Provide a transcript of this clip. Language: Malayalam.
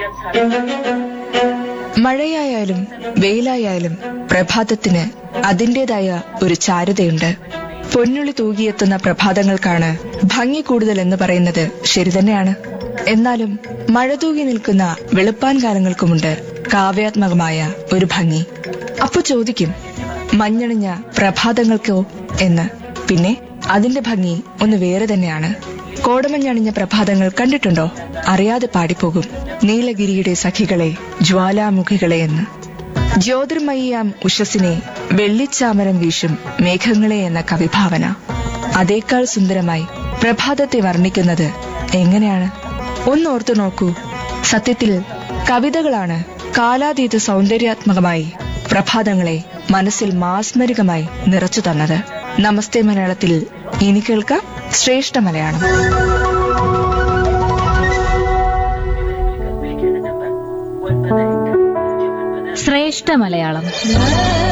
മഴയായാലും വെയിലായാലും പ്രഭാതത്തിന് അതിന്റേതായ ഒരു ചാരുതയുണ്ട് പൊന്നുള്ളി തൂകിയെത്തുന്ന പ്രഭാതങ്ങൾക്കാണ് ഭംഗി കൂടുതൽ എന്ന് പറയുന്നത് ശരി തന്നെയാണ് എന്നാലും മഴ തൂകി നിൽക്കുന്ന വെളുപ്പാൻ കാലങ്ങൾക്കുമുണ്ട് കാവ്യാത്മകമായ ഒരു ഭംഗി അപ്പൊ ചോദിക്കും മഞ്ഞണിഞ്ഞ പ്രഭാതങ്ങൾക്കോ എന്ന് പിന്നെ അതിന്റെ ഭംഗി ഒന്ന് വേറെ തന്നെയാണ് കോടമഞ്ഞണിഞ്ഞ പ്രഭാതങ്ങൾ കണ്ടിട്ടുണ്ടോ അറിയാതെ പാടിപ്പോകും നീലഗിരിയുടെ സഖികളെ ജ്വാലാമുഖികളെ എന്ന് ജ്യോതിർമയിയാം ഉഷസിനെ വെള്ളിച്ചാമരം വീശും മേഘങ്ങളെ എന്ന കവിഭാവന അതേക്കാൾ സുന്ദരമായി പ്രഭാതത്തെ വർണ്ണിക്കുന്നത് എങ്ങനെയാണ് ഒന്നോർത്തു നോക്കൂ സത്യത്തിൽ കവിതകളാണ് കാലാതീത സൗന്ദര്യാത്മകമായി പ്രഭാതങ്ങളെ മനസ്സിൽ മാസ്മരികമായി നിറച്ചു തന്നത് നമസ്തേ മലയാളത്തിൽ ഇനി കേൾക്കാം ശ്രേഷ്ഠ മലയാളം ശ്രേഷ്ഠ മലയാളം